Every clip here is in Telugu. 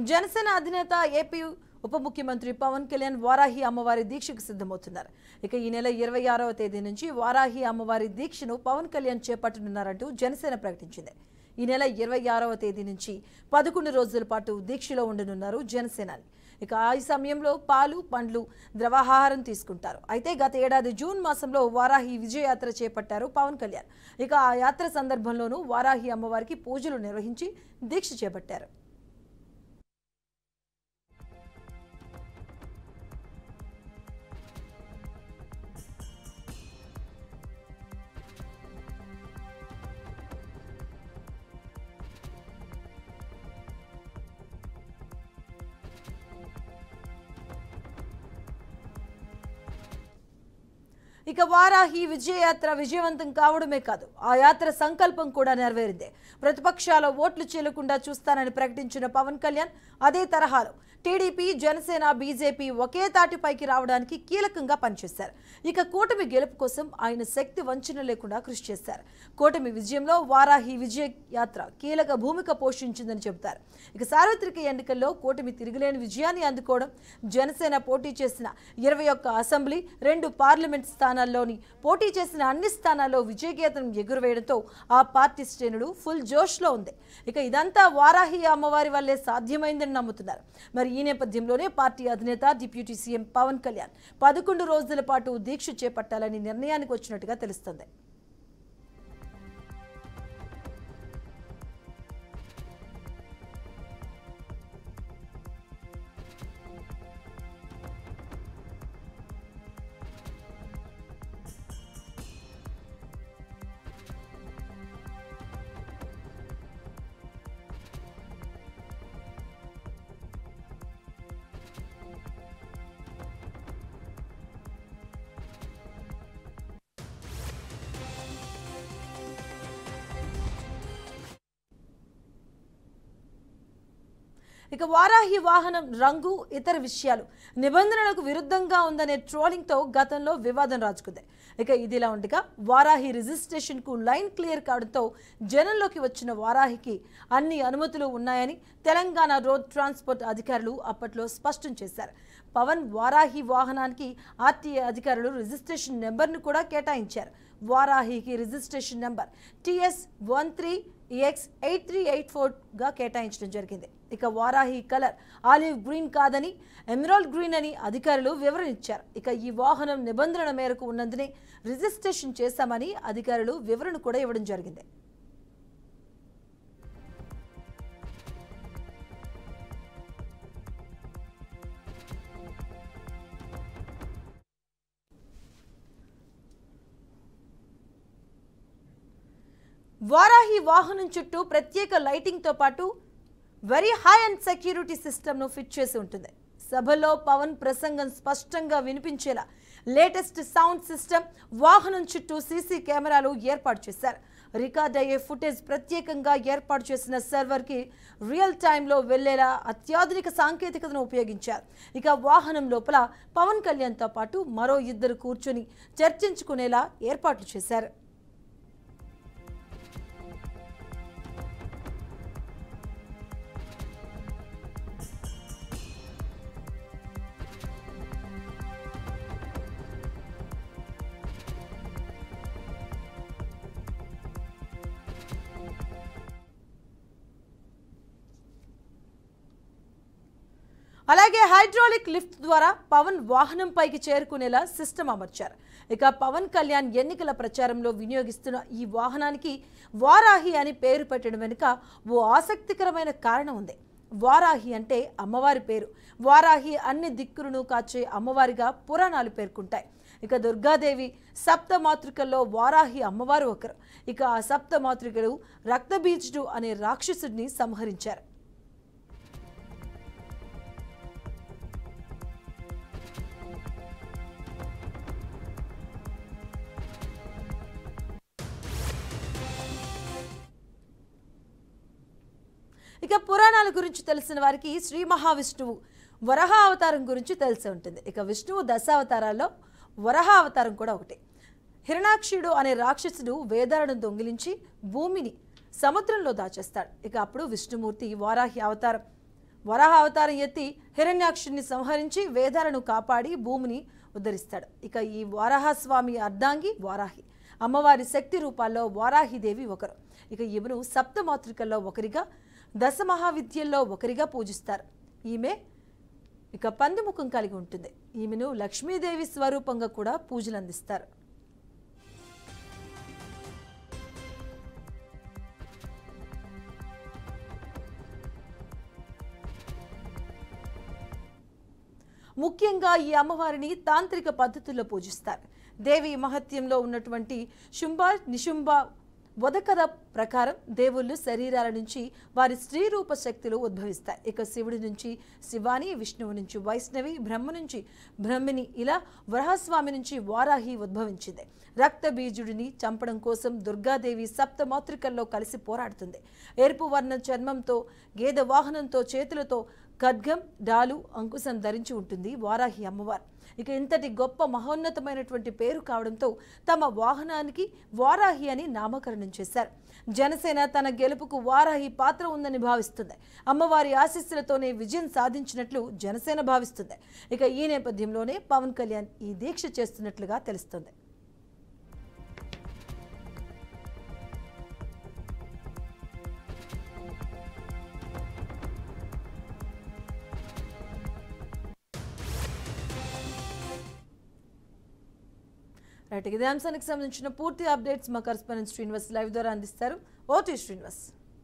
జనసేన అధినేత ఏపీ ఉప ముఖ్యమంత్రి పవన్ కళ్యాణ్ వారాహి అమ్మవారి దీక్షకు సిద్ధమవుతున్నారు ఇక ఈ నెల ఇరవై ఆరవ తేదీ నుంచి వారాహి అమ్మవారి దీక్షను పవన్ కళ్యాణ్ చేపట్టనున్నారంటూ జనసేన ప్రకటించింది ఈ నెల ఇరవై ఆరవ తేదీ నుంచి పదకొండు రోజుల పాటు దీక్షలో ఉండనున్నారు జనసేనాని ఇక ఆ సమయంలో పాలు పండ్లు ద్రవాహారం తీసుకుంటారు అయితే గత ఏడాది జూన్ మాసంలో వారాహి విజయయాత్ర చేపట్టారు పవన్ కళ్యాణ్ ఇక ఆ యాత్ర సందర్భంలోనూ వారాహి అమ్మవారికి పూజలు నిర్వహించి దీక్ష చేపట్టారు ఇక వారాహి విజయయాత్ర విజయవంతం కావడమే కాదు ఆ యాత్ర సంకల్పం కూడా నెరవేరింది ప్రతిపక్షాల ఓట్లు చీలకుండా చూస్తానని ప్రకటించిన పవన్ కళ్యాణ్ అదే తరహాలో టీడీపీ జనసేన బీజేపీ ఒకే తాటిపైకి రావడానికి కీలకంగా పనిచేశారు ఇక కూటమి గెలుపు కోసం ఆయన శక్తి వంచన లేకుండా కృషి చేశారు కూటమి విజయంలో వారాహి విజయ యాత్ర కీలక భూమిక పోషించిందని చెబుతారు ఇక సార్వత్రిక ఎన్నికల్లో కూటమి తిరుగులేని విజయాన్ని అందుకోవడం జనసేన పోటీ చేసిన ఇరవై ఒక్క అసెంబ్లీ రెండు పార్లమెంట్ స్థానాల్లోని పోటీ చేసిన అన్ని స్థానాల్లో విజయగీతం ఎగురవేయడంతో ఆ పార్టీ శ్రేణులు ఫుల్ జోష్లో ఉంది ఇక ఇదంతా వారాహి అమ్మవారి వల్లే సాధ్యమైందని నమ్ముతున్నారు మరి ఈ నేపథ్యంలోనే పార్టీ అధినేత డిప్యూటీ సీఎం పవన్ కళ్యాణ్ పదకొండు రోజుల పాటు దీక్ష చేపట్టాలని నిర్ణయానికి వచ్చినట్టుగా తెలుస్తుంది ఇక వారాహి వాహనం రంగు ఇతర విషయాలు నిబంధనలకు విరుద్ధంగా ఉందనే ట్రోలింగ్తో గతంలో వివాదం రాజుకుంది ఇక ఇదిలా ఉండగా వారాహి రిజిస్ట్రేషన్కు లైన్ క్లియర్ కావడంతో జనంలోకి వచ్చిన వారాహికి అన్ని అనుమతులు ఉన్నాయని తెలంగాణ రోడ్ ట్రాన్స్పోర్ట్ అధికారులు అప్పట్లో స్పష్టం చేశారు పవన్ వారాహి వాహనానికి ఆర్టీఏ అధికారులు రిజిస్ట్రేషన్ నెంబర్ను కూడా కేటాయించారు వారాహికి registration number TS one three X eight three eight ఫోర్గా కేటాయించడం జరిగింది ఇక వారాహి కలర్ ఆలివ్ గ్రీన్ కాదని ఎమరాల్డ్ గ్రీన్ అని అధికారులు వివరణ ఇచ్చారు ఇక ఈ వాహనం నిబంధనల మేరకు ఉన్నందునే రిజిస్ట్రేషన్ చేశామని అధికారులు వివరణ కూడా ఇవ్వడం జరిగింది వారాహి వాహనం చుట్టూ ప్రత్యేక లైటింగ్తో పాటు వెరీ హై అండ్ సెక్యూరిటీ సిస్టమ్ను ఫిట్ చేసి ఉంటుంది సభలో పవన్ ప్రసంగం స్పష్టంగా వినిపించేలా లేటెస్ట్ సౌండ్ సిస్టమ్ వాహనం చుట్టూ సీసీ కెమెరాలు ఏర్పాటు చేశారు రికార్డ్ అయ్యే ఫుటేజ్ ప్రత్యేకంగా ఏర్పాటు చేసిన సర్వర్కి రియల్ టైంలో వెళ్లేలా అత్యాధునిక సాంకేతికతను ఉపయోగించారు ఇక వాహనం లోపల పవన్ కళ్యాణ్తో పాటు మరో ఇద్దరు కూర్చొని చర్చించుకునేలా ఏర్పాట్లు చేశారు అలాగే హైడ్రాలిక్ లిఫ్ట్ ద్వారా పవన్ వాహనం పైకి చేరుకునేలా సిస్టమ్ అమర్చారు ఇక పవన్ కళ్యాణ్ ఎన్నికల ప్రచారంలో వినియోగిస్తున్న ఈ వాహనానికి వారాహి అని పేరు పెట్టడం వెనుక ఓ ఆసక్తికరమైన కారణం ఉంది వారాహి అంటే అమ్మవారి పేరు వారాహి అన్ని దిక్కులను కాచే అమ్మవారిగా పురాణాలు పేర్కొంటాయి ఇక దుర్గాదేవి సప్త మాతృకల్లో వారాహి అమ్మవారు ఒకరు ఇక ఆ సప్త మాతృకలు రక్తబీజుడు అనే రాక్షసుడిని సంహరించారు ఇక పురాణాల గురించి తెలిసిన వారికి శ్రీ మహావిష్ణువు వరహ అవతారం గురించి తెలిసి ఉంటుంది ఇక విష్ణువు దశావతారాల్లో వరహ అవతారం కూడా ఒకటి హిరణాక్షుడు అనే రాక్షసుడు వేదాలను దొంగిలించి భూమిని సముద్రంలో దాచేస్తాడు ఇక అప్పుడు విష్ణుమూర్తి వారాహి అవతారం వరాహ అవతారం ఎత్తి హిరణ్యాక్షుని సంహరించి వేదాలను కాపాడి భూమిని ఉద్ధరిస్తాడు ఇక ఈ వారాహస్వామి అర్ధాంగి వారాహి అమ్మవారి శక్తి రూపాల్లో వారాహిదేవి ఒకరు ఇక ఈమెను సప్తమాతృకల్లో ఒకరిగా దశమహావిద్యల్లో ఒకరిగా పూజిస్తారు ఈమె ఇక పందిముఖం కలిగి ఉంటుంది ఈమెను లక్ష్మీదేవి స్వరూపంగా కూడా పూజలు అందిస్తారు ముఖ్యంగా ఈ అమ్మవారిని తాంత్రిక పద్ధతుల్లో పూజిస్తారు దేవి మహత్యంలో ఉన్నటువంటి శుంభ నిశుంభ వదకథ ప్రకారం దేవుళ్ళు శరీరాల నుంచి వారి స్త్రీ రూప శక్తులు ఉద్భవిస్తాయి ఇక శివుడి నుంచి శివాని విష్ణువు నుంచి వైష్ణవి బ్రహ్మ నుంచి బ్రహ్మిని ఇలా వరహస్వామి నుంచి వారాహి ఉద్భవించింది రక్త బీజుడిని చంపడం కోసం దుర్గాదేవి సప్త మాతృకల్లో కలిసి పోరాడుతుంది ఎరుపు వర్ణ చర్మంతో గేదె వాహనంతో చేతులతో ఖడ్గం డాలు అంకుశం ధరించి ఉంటుంది వారాహి అమ్మవారు ఇక ఇంతటి గొప్ప మహోన్నతమైనటువంటి పేరు కావడంతో తమ వాహనానికి వారాహి అని నామకరణం చేశారు జనసేన తన గెలుపుకు వారాహి పాత్ర ఉందని భావిస్తుంది అమ్మవారి ఆశీస్సులతోనే విజయం సాధించినట్లు జనసేన భావిస్తుంది ఇక ఈ నేపథ్యంలోనే పవన్ కళ్యాణ్ ఈ దీక్ష చేస్తున్నట్లుగా తెలుస్తుంది రైట్ ఇదే అంశానికి సంబంధించిన పూర్తి అప్డేట్స్ మా కరస్పాండెంట్ శ్రీనివాస్ లైవ్ ద్వారా అందిస్తారు ఓటీ శ్రీనివాస్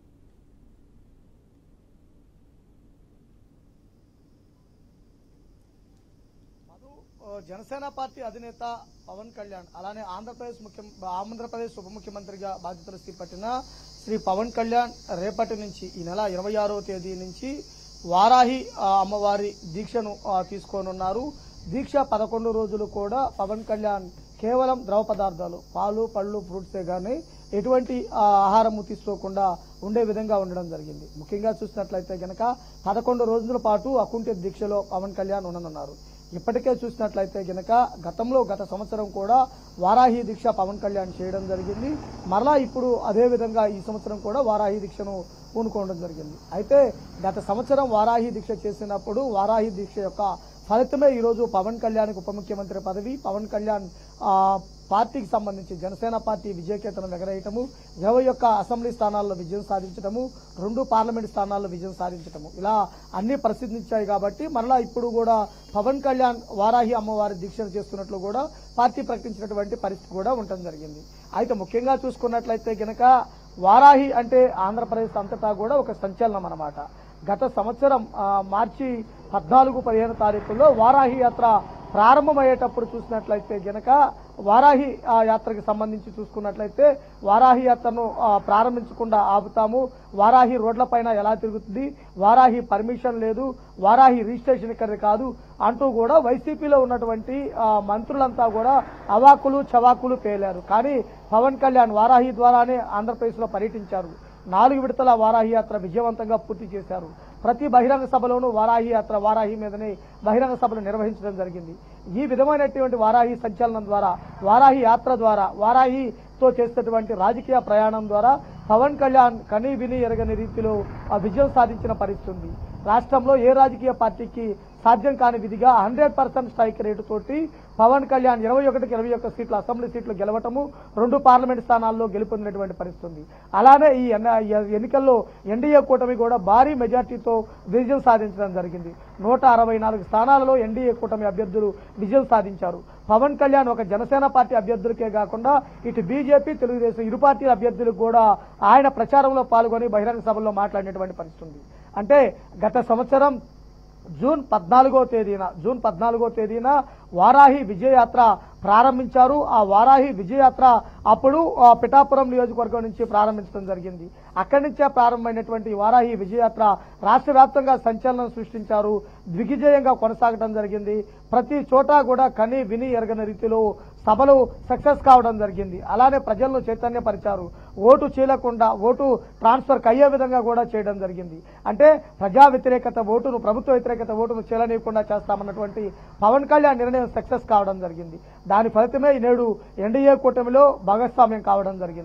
మధు ఆ, జనసేన పార్టీ అధినేత పవన్ కళ్యాణ్ అలానే ఆంధ్రప్రదేశ్ ముఖ్య ఆంధ్రప్రదేశ్ ఉప ముఖ్యమంత్రిగా బాధ్యతలు చేపట్టిన శ్రీ పవన్ కళ్యాణ్ రేపటి నుంచి ఈ నెల ఇరవై ఆరో తేదీ నుంచి వారాహి ఆ, అమ్మవారి దీక్షను ఆ, తీసుకోనున్నారు దీక్ష పదకొండు రోజులు కూడా పవన్ కళ్యాణ్ కేవలం ద్రవ పదార్థాలు పాలు పళ్ళు ఫ్రూట్సే కానీ ఎటువంటి ఆ, ఆహారము తీసుకోకుండా ఉండే విధంగా ఉండడం జరిగింది ముఖ్యంగా చూసినట్లయితే గనక పదకొండు రోజుల పాటు అకుంఠ్య దీక్షలో పవన్ కళ్యాణ్ ఉండనున్నారు ఇప్పటికే చూసినట్లయితే గనక గతంలో గత సంవత్సరం కూడా వారాహి దీక్ష పవన్ కళ్యాణ్ చేయడం జరిగింది మరలా ఇప్పుడు అదే విధంగా ఈ సంవత్సరం కూడా వారాహి దీక్షను పూనుకోవడం జరిగింది అయితే గత సంవత్సరం వారాహి దీక్ష చేసినప్పుడు వారాహి దీక్ష యొక్క ఫలితమే ఈరోజు పవన్ కళ్యాణ్ ఉప ముఖ్యమంత్రి పదవి పవన్ కళ్యాణ్ ఆ, పార్టీకి సంబంధించి జనసేన పార్టీ విజయకేతనం ఎగరేయటము ఇరవై ఒక్క అసెంబ్లీ స్థానాల్లో విజయం సాధించటము రెండు పార్లమెంట్ స్థానాల్లో విజయం సాధించటము ఇలా అన్ని ప్రసిద్ధించాయి కాబట్టి మరలా ఇప్పుడు కూడా పవన్ కళ్యాణ్ వారాహి అమ్మవారి దీక్షను చేస్తున్నట్లు కూడా పార్టీ ప్రకటించినటువంటి పరిస్థితి కూడా ఉండటం జరిగింది అయితే ముఖ్యంగా చూసుకున్నట్లయితే గనక వారాహి అంటే ఆంధ్రప్రదేశ్ అంతటా కూడా ఒక సంచలనం అన్నమాట గత సంవత్సరం ఆ, మార్చి పద్నాలుగు పదిహేను తారీఖుల్లో వారాహి యాత్ర ప్రారంభమయ్యేటప్పుడు చూసినట్లయితే గనక వారాహి ఆ, యాత్రకి సంబంధించి చూసుకున్నట్లయితే వారాహి యాత్రను ఆ, ప్రారంభించకుండా ఆపుతాము వారాహి రోడ్లపైన ఎలా తిరుగుతుంది వారాహి పర్మిషన్ లేదు వారాహి రిజిస్ట్రేషన్ ఇక్కడ కాదు అంటూ కూడా వైసీపీలో ఉన్నటువంటి ఆ, మంత్రులంతా కూడా అవాకులు చవాకులు పేలారు కానీ పవన్ కళ్యాణ్ వారాహి ద్వారానే ఆంధ్రప్రదేశ్లో పర్యటించారు నాలుగు విడతల వారాహి యాత్ర విజయవంతంగా పూర్తి చేశారు ప్రతి బహిరంగ సభలోనూ వారాహి యాత్ర వారాహి మీదనే బహిరంగ సభలు నిర్వహించడం జరిగింది ఈ విధమైనటువంటి వారాహి సంచలనం ద్వారా వారాహి యాత్ర ద్వారా వారాహితో చేసేటువంటి రాజకీయ ప్రయాణం ద్వారా పవన్ కళ్యాణ్ కనీ విని ఎరగని రీతిలో ఆ విజయం సాధించిన పరిస్థితి ఉంది రాష్ట్రంలో ఏ రాజకీయ పార్టీకి సాధ్యం కాని విధిగా హండ్రెడ్ పర్సెంట్ స్ట్రైక్ రేటు తోటి పవన్ కళ్యాణ్ ఇరవై ఒకటికి ఇరవై ఒక్క సీట్లు అసెంబ్లీ సీట్లు గెలవటము రెండు పార్లమెంట్ స్థానాల్లో గెలుపొందినటువంటి పరిస్థితి ఉంది అలానే ఈ ఎన్న- ఈ ఎన్నికల్లో ఎన్డీఏ కూటమి కూడా భారీ మెజార్టీతో విజయం సాధించడం జరిగింది నూట అరవై నాలుగు స్థానాలలో ఎన్డీఏ కూటమి అభ్యర్థులు విజయం సాధించారు పవన్ కళ్యాణ్ ఒక జనసేన పార్టీ అభ్యర్థులకే కాకుండా ఇటు బీజేపీ తెలుగుదేశం ఇరు పార్టీల అభ్యర్థులకు కూడా ఆయన ప్రచారంలో పాల్గొని బహిరంగ సభల్లో మాట్లాడినటువంటి పరిస్థితి ఉంది అంటే గత సంవత్సరం జూన్ పద్నాలుగో తేదీన జూన్ పద్నాలుగో తేదీన వారాహి విజయయాత్ర ప్రారంభించారు ఆ వారాహి విజయయాత్ర అప్పుడు ఆ, పిఠాపురం నియోజకవర్గం నుంచి ప్రారంభించడం జరిగింది అక్కడి నుంచే ప్రారంభమైనటువంటి ఈ వారాహి విజయయాత్ర రాష్ట్ర వ్యాప్తంగా సంచలనం సృష్టించారు దిగ్విజయంగా కొనసాగడం జరిగింది ప్రతి చోట కూడా కని విని ఎరగని రీతిలో సభలు సక్సెస్ కావడం జరిగింది అలానే ప్రజలను చైతన్యపరిచారు ఓటు చీలకుండా ఓటు ట్రాన్స్ఫర్ అయ్యే విధంగా కూడా చేయడం జరిగింది అంటే ప్రజా వ్యతిరేకత ఓటును ప్రభుత్వ వ్యతిరేకత ఓటును చీలనీయకుండా చేస్తామన్నటువంటి పవన్ కళ్యాణ్ నిర్ణయం సక్సెస్ కావడం జరిగింది దాని ఫలితమే నేడు ఎన్డీఏ కూటమిలో భాగస్వామ్యం కావడం జరిగింది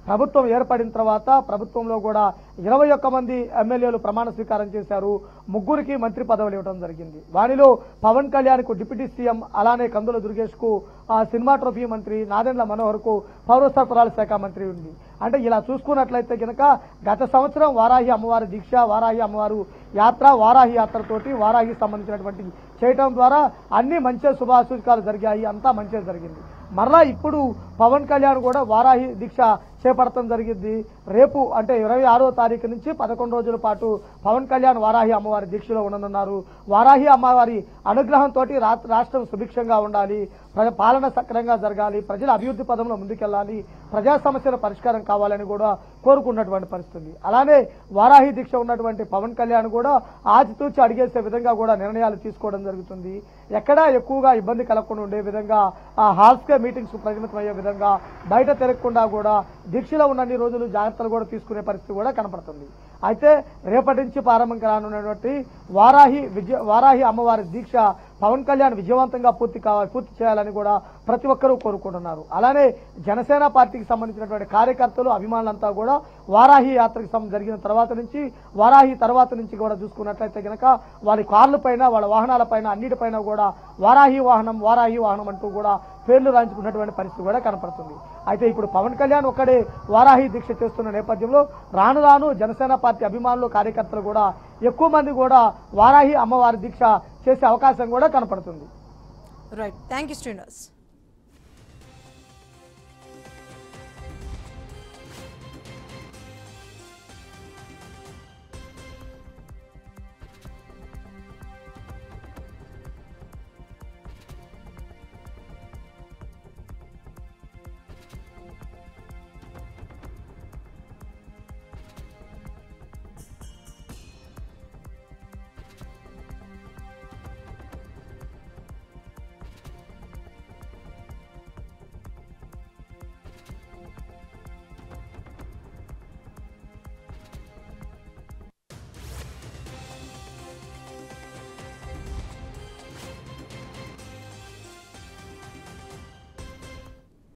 ప్రభుత్వం ఏర్పడిన తర్వాత ప్రభుత్వంలో కూడా ఇరవై ఒక్క మంది ఎమ్మెల్యేలు ప్రమాణ స్వీకారం చేశారు ముగ్గురికి మంత్రి పదవులు ఇవ్వడం జరిగింది వారిలో పవన్ కళ్యాణ్ కు డిప్యూటీ సీఎం అలానే కందుల దుర్గేష్ కు ఆ సినిమాటోగ్రఫీ మంత్రి నాదెండ్ల మనోహర్ కు పౌర సరఫరాల శాఖ మంత్రి ఉంది అంటే ఇలా చూసుకున్నట్లయితే గనక గత సంవత్సరం వారాహి అమ్మవారి దీక్ష వారాహి అమ్మవారు యాత్ర వారాహి యాత్రతోటి వారాహి సంబంధించినటువంటి చేయటం ద్వారా అన్ని మంచి శుభాసూచకాలు జరిగాయి అంతా మంచిగా జరిగింది మరలా ఇప్పుడు పవన్ కళ్యాణ్ కూడా వారాహి దీక్ష చేపడటం జరిగింది రేపు అంటే ఇరవై ఆరో తారీఖు నుంచి పదకొండు రోజుల పాటు పవన్ కళ్యాణ్ వారాహి అమ్మవారి దీక్షలో ఉండనున్నారు వారాహి అమ్మవారి అనుగ్రహంతో రాష్ట్రం సుభిక్షంగా ఉండాలి ప్ర- పాలన సక్రమంగా జరగాలి ప్రజల అభివృద్ధి పదంలో ముందుకెళ్లాలి ప్రజా సమస్యల పరిష్కారం కావాలని కూడా కోరుకున్నటువంటి పరిస్థితి అలానే వారాహి దీక్ష ఉన్నటువంటి పవన్ కళ్యాణ్ కూడా ఆచితూచి అడిగేసే విధంగా కూడా నిర్ణయాలు తీసుకోవడం జరుగుతుంది ఎక్కడా ఎక్కువగా ఇబ్బంది కలగకుండా ఉండే విధంగా ఆ హాల్స్కే మీటింగ్స్ పరిమితం అయ్యే విధంగా బయట తిరగకుండా కూడా దీక్షలో ఉన్నన్ని రోజులు జాగ్రత్తలు కూడా తీసుకునే పరిస్థితి కూడా కనపడుతుంది అయితే రేపటి నుంచి ప్రారంభం కానున్నటువంటి వారాహి విజయ వారాహి అమ్మవారి దీక్ష పవన్ కళ్యాణ్ విజయవంతంగా పూర్తి కావాలి పూర్తి చేయాలని కూడా ప్రతి ఒక్కరూ కోరుకుంటున్నారు అలానే జనసేన పార్టీకి సంబంధించినటువంటి కార్యకర్తలు అభిమానులంతా కూడా వారాహి యాత్రకు సం- జరిగిన తర్వాత నుంచి వారాహి తర్వాత నుంచి కూడా చూసుకున్నట్లయితే గనక వారి కార్ల పైన వాళ్ళ వాహనాల పైన అన్నిటిపైన కూడా వారాహి వాహనం వారాహి వాహనం అంటూ కూడా పేర్లు రాయించుకున్నటువంటి పరిస్థితి కూడా కనపడుతుంది అయితే ఇప్పుడు పవన్ కళ్యాణ్ ఒక్కడే వారాహి దీక్ష చేస్తున్న నేపథ్యంలో రాను రాను జనసేన పార్టీ అభిమానులు కార్యకర్తలు కూడా ఎక్కువ మంది కూడా వారాహి అమ్మవారి దీక్ష చేసే అవకాశం కూడా కనపడుతుంది రైట్ థ్యాంక్ యూ శ్రీనివాస్